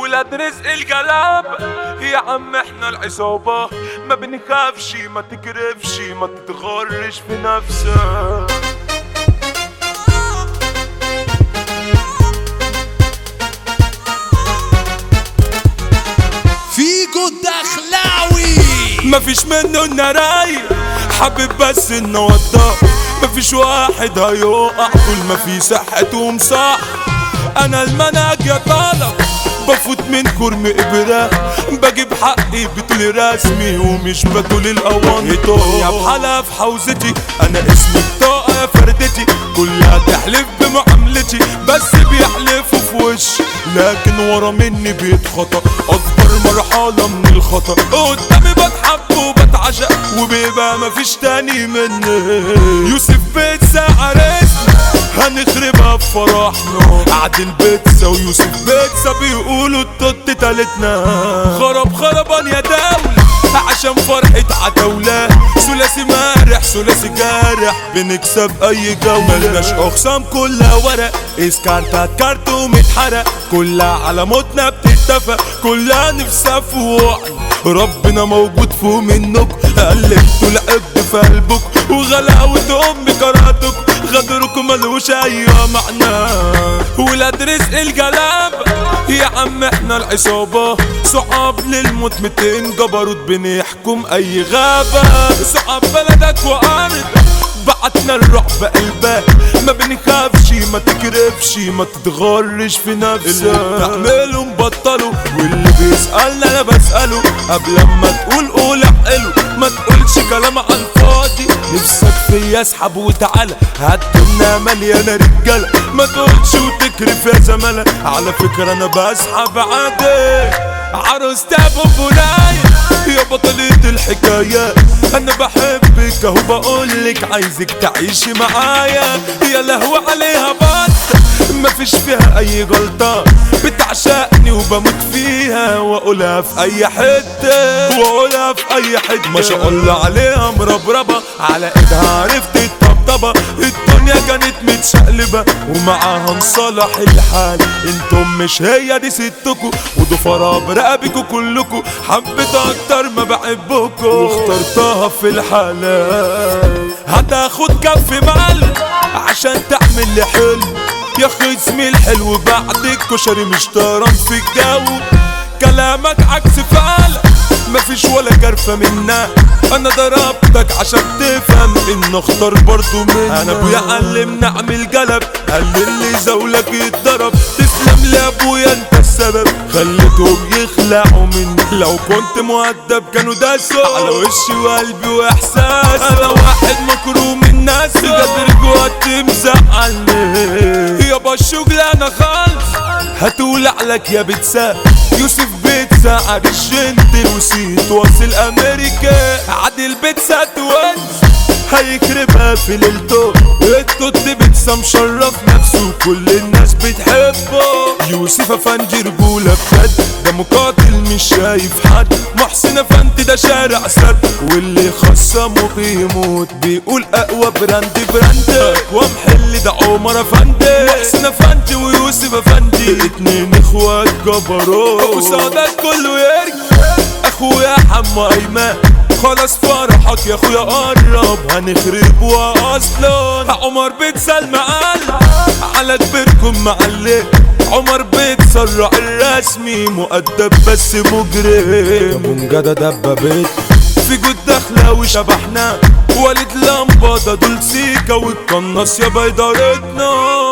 ولاد رزق الجلاب يا عم احنا العصابة ما بنخافش ما تكرفش ما تتغرش في نفسك فيجو الدخلاوي مفيش منه النرايل حابب بس انه وضح مفيش واحد هيقع طول ما في صحته مصح انا المنهج يا طالب بفوت من كرم ابره بجيب حقي بطول رسمي ومش بطول الاوانطه يا بحالة في حوزتي انا اسمي بطاقه يا فردتي كلها تحلف بمعاملتي بس بيحلفوا في وشي لكن ورا مني بيتخطى اكبر مرحله من الخطا قدامي بتحب وبتعشق وبيبقى مفيش تاني مني يوسف بيتزا عرسنا هنخربها بفرحنا عادل بيتزا ويوسف بيتزا بيقولوا التوت تالتنا خرب خربان يا دولة عشان فرحة عتاولة ثلاثي مارح ثلاثي جارح بنكسب اي جولة ملناش اخصام كلها ورق اسكارتات كارت ومتحرق كلها على موتنا بتتفق كلها نفسها في وعي ربنا موجود فوق منك قلبتوا العبد في قلبك وغلاوة ام كرهتك غدركم ملوش اي معنى ولاد رزق الجلاب يا عم احنا العصابة صعب للموت 200 جبروت بنحكم اي غابة صعب بلدك وارض بعتنا الرعب قلبك ما بنخافش ما تكرفش ما تتغرش في نفسك اللي بتعمله مبطله واللي بيسألنا انا بسأله قبل ما تقول قول حلو ما تقولش كلام عن الفاضي نفسك فيا اسحب وتعالى هتنا مليانة رجالة ما تقولش وتكرف يا زمالة على فكرة انا بسحب عادي عروس ابو بناية يا بطلة الحكاية انا بحبك اهو بقولك عايزك تعيشي معايا يا لهو عليها بط مفيش فيها اي غلطة بتعشقني وبموت فيها واقولها في اي حتة واقولها في اي حتة ما شاء الله عليها مربربة على ايدها عرفت الطبطبة الدنيا كانت متشقلبة ومعاها مصالح الحال انتم مش هي دي ستكوا وضفرها برقبكوا كلكوا حبيت اكتر ما بحبكوا واخترتها في الحلال هتاخد كف مال عشان تعمل لي حلم يا خصمي الحلو بعد الكشري مش طيران في الجو كلامك عكس فعلك مفيش ولا كرفة منا انا ضربتك عشان تفهم ان اختار برضو منها انا ابويا علمني اعمل جلب قال لي اللي زولك يتضرب تسلم لي ابويا انت السبب خليتهم يخلعوا مني لو كنت مؤدب كانوا داسوا على وشي وقلبي واحساسي انا واحد مكروه من الناس قدر جوات مزعلني يابا الشغل انا خالص هتولع لك يا بتسا يوسف بيتزا عريش انت وسيت واصل امريكا عادل بيتزا توانس هيكرمها في ليلته التوت بيتزا مشرف نفسه كل الناس بتحبه يوسف افندي رجولة بجد ده مقاتل مش شايف حد محسن افندي ده شارع سد واللي خصمه بيموت بيقول اقوى براند براند اقوى محل ده عمر افندي محسن افندي ويوسف افندي اتنين اخوات جبروت ابو سعدات كله يرجع اخويا حمو ايمن خلاص فرحك يا اخويا قرب هنخرب واصلا عمر بيتسال المقال على كبيركم معلق عمر بيتسرع الرسمي مؤدب بس مجرم منجدة دبة بيت في جود داخلة وشبحنا وليد لمبة ده دول سيكا والقناص يا بيدارتنا